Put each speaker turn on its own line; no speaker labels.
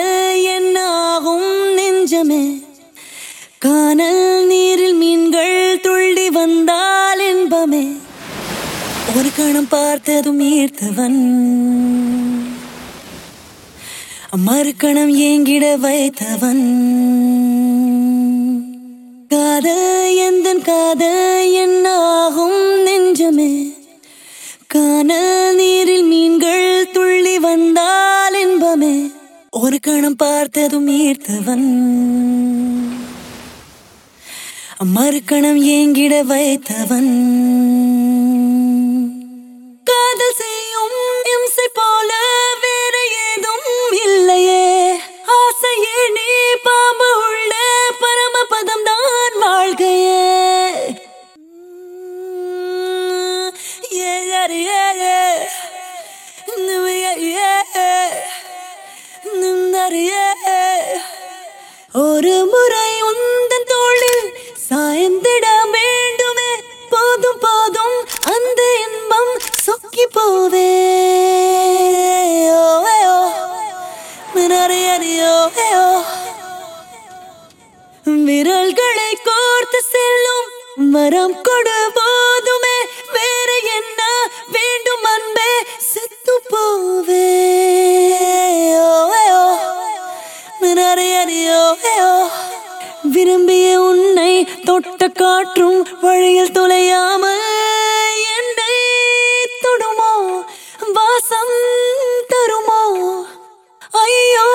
காதல் என்னாகும் நெஞ்சமே கானல் நீரில் மீன்கள் துள்ளி வந்தால் இன்பமே ஒரு கணம் பார்த்ததும் ஈர்த்தவன் மறுக்கணம் ஏங்கிட வைத்தவன் காதல் எந்தன் காதல் என்னாகும் நெஞ்சமே கானல் நீரில் மீன்கள் துள்ளி வந்தால் இன்பமே ஒரு கணம் பார்த்ததும் ஈர்த்தவன் மறுக்கணம் ஏங்கிட வைத்தவன் காதல் செய்யும் இம்சை போல வேற ஏதும் இல்லையே ஆசையே நீ பாம்பு உள்ள பரமபதம் தான் வாழ்கையே Yeah, yeah, yeah, yeah. Yeah, yeah. Yeah. ஒரு முறை உந்தன் தோளில் சாய்ந்திட வேண்டுமே போதும் போதும் அந்த இன்பம் சொக்கி போவே ஓ, ஓ. மினறியறியோ, ஓ. விரல்களை கோர்த்து செல்லும் மரம் கொடு போதுமே வேற என்ன வேண்டும் அன்பே செத்து போவே ஓ, ஓ. மினறியறியோ, ஓ. விரும்பிய உன்னை தொட்ட காற்றும் வழியில் துளையாமல் என்னை தொடுமோ வாசம் தருமோ ஐயோ